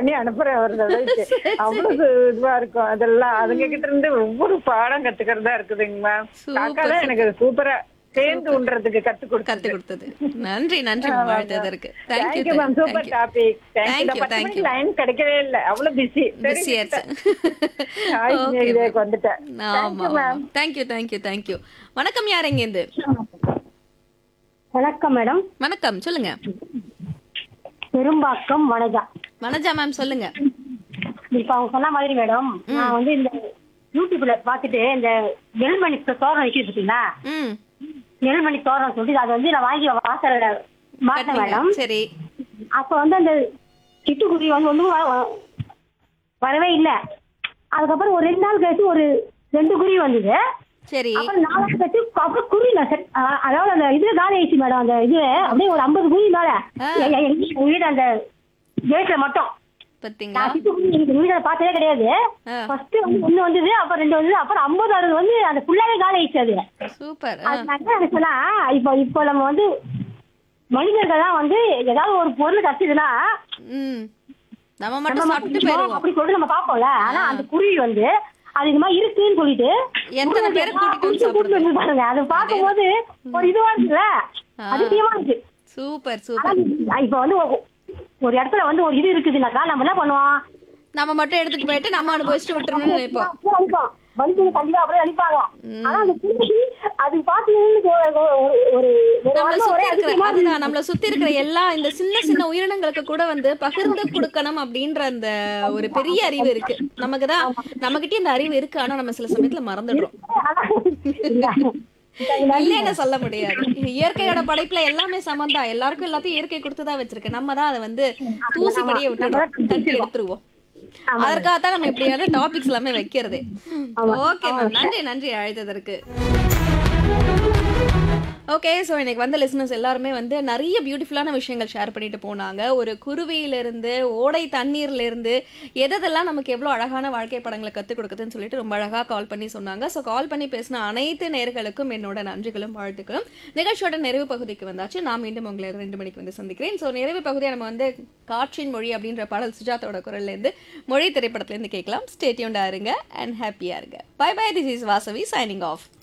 பண்ணி அனுப்புறேன் ஒரு தடவைக்கு அவ்வளவு இதுவா இருக்கும் அதெல்லாம் அதுங்க கிட்ட இருந்து ஒவ்வொரு பாடம் கத்துக்கிறதா இருக்குதுங்க மேம் Super, காக்கா தான் எனக்கு சூப்பரா சேர்ந்து உண்றதுக்கு கத்து கத்து கொடுத்து கொடுத்தது நன்றி நன்றி மேம் வாழ்த்ததற்கு thank you thank you ma'am super topic Thank thank you you, thank you. Line கிடைக்கவே இல்ல அவ்வளவு பிஸி பிஸி ஆச்சு வந்துட்டேன் ஆமா தேங்க்யூ தேங்க்யூ தேங்க்யூ வணக்கம் யார் எங்கேருந்து வணக்கம் மேடம் வணக்கம் சொல்லுங்க பெரும்பாக்கம் வனஜா வனஜா மேம் சொல்லுங்க இப்ப அவங்க சொன்ன மாதிரி மேடம் நான் வந்து இந்த யூடியூப்ல பாத்துட்டு இந்த நெல்மணி தோரணம் வைக்கிறது பார்த்தீங்களா ம் நெல்மணி தோரணம் சொல்லிட்டு அதை வந்து நான் வாங்கி வாசல மாட்டேன் மேடம் கட்டுங்க. சரி அப்ப வந்து அந்த சிட்டுக்குருவி வந்து ஒண்ணும் வ- வ- வரவே இல்லை அதுக்கப்புறம் ஒரு ரெண்டு நாள் கழிச்சு ஒரு ரெண்டு குருவி வந்தது சரி அப்புறம் நாலு நாள் கழிச்சு அப்புறம் குருவி நான் செட் அ- அதாவது அந்த இதுல காலி ஆயிடுச்சு மேடம் அந்த இது அப்படியே ஒரு ஐம்பது குருவி மேல ஆ. எ- எ- எங்க வீடு அந்த கேட்ல மட்டும் பாத்தீங்களா நான் சிட்டுக்குருவி எங்க வீட்டுல பார்த்ததே கிடையாது ஆ. ஃபர்ஸ்ட் வந்து ஒண்ணு வந்தது அப்புறம் ரெண்டு வந்தது அப்புறம் ஐம்பது அறுபது வந்து அந்த ஃபுல்லாவே காலி ஆயிடுச்சு அது சூப்பர் அதனால எனக்கு சொன்னா இப்போ இப்போ நம்ம வந்து மனிதர்கள்லாம் வந்து ஏதாவது ஒரு பொருள் கத்துதுன்னா ம் நம்ம நம்ம மட்டும் சாப்பிட்டு மட்டும் போயிருவோம் அப்படி சொல்லிட்டு நம்ம பாப்போம்ல ஆனா அந்த குருவி வந்து அது இந்த மாதிரி இருக்குன்னு சொல்லிட்டு எத்தனை பேரை கூட்டிட்டு வந்து சாப்பிடுது வந்து பாருங்க அதை பார்க்கும்போது ஒரு இதுவா இருக்குல்ல அதிசயமா இருக்கு சூப்பர் ஆனா சூப்பர் இப்ப வந்து ஒரு- ஒரு இடத்துல வந்து ஒரு இது இருக்குதுனாக்கா நம்ம என்ன பண்ணுவோம் நம்ம மட்டும் எடுத்துட்டு போயிட்டு நம்ம அனுபவிச்சுட்டு விட்டுறணும்னு நினைப்போம் அப்படியே அனுப்போம் வந்து கண்டிப்பா அப்படியே அனுப்பாங்க ஆனா அந்த குருவி அது பார்த்தீங்கன்னா ஒரு ஒரு- ஒரு ஒரு நம்மள வாரம் சுத்தி ஒரே இருக்கிற அதிசயமா இருக்கு. அதுதான் நம்மள சுத்தி இருக்கிற எல்லா இந்த சின்ன சின்ன உயிரினங்களுக்கு கூட வந்து பகிர்ந்து கொடுக்கணும் அப்படின்ற அந்த ஒரு பெரிய அறிவு இருக்கு நமக்கு தான் நம்மகிட்ட இந்த அறிவு இருக்கு ஆனா நம்ம சில சமயத்துல மறந்துடுறோம் இல்லைன்னு சொல்ல முடியாது இயற்கையோட படைப்புல எல்லாமே சமந்தான் எல்லாருக்கும் எல்லாத்தையும் இயற்கை கொடுத்துதான் வச்சிருக்கு நம்ம தான் அதை வந்து தூசி படிய விட்டு தட்டி எடுத்துருவோம் அதற்காக தான் நம்ம இப்படியான டாபிக்ஸ் எல்லாமே வைக்கிறதே ஓகே மேம் நன்றி நன்றி அழைத்ததற்கு ஓகே ஸோ இன்னைக்கு வந்த லிசனர்ஸ் எல்லாருமே வந்து நிறைய பியூட்டிஃபுல்லான விஷயங்கள் ஷேர் பண்ணிட்டு போனாங்க ஒரு குருவியிலிருந்து ஓடை தண்ணீர்லேருந்து எதெல்லாம் நமக்கு எவ்வளோ அழகான வாழ்க்கை படங்களை கற்றுக் கொடுக்குதுன்னு சொல்லிட்டு ரொம்ப அழகாக கால் பண்ணி சொன்னாங்க ஸோ கால் பண்ணி பேசின அனைத்து நேர்களுக்கும் என்னோட நன்றிகளும் வாழ்த்துக்களும் நிகழ்ச்சியோட நிறைவு பகுதிக்கு வந்தாச்சு நான் மீண்டும் உங்களை ரெண்டு மணிக்கு வந்து சந்திக்கிறேன் ஸோ நிறைவு பகுதியை நம்ம வந்து காற்றின் மொழி அப்படின்ற பாடல் சுஜாதாவோட குரல்லேருந்து மொழி திரைப்படத்துலேருந்து கேட்கலாம் ஸ்டேட்யூண்டாக இருங்க அண்ட் ஹாப்பியாக இருங்க bye bye this is Vasavi signing of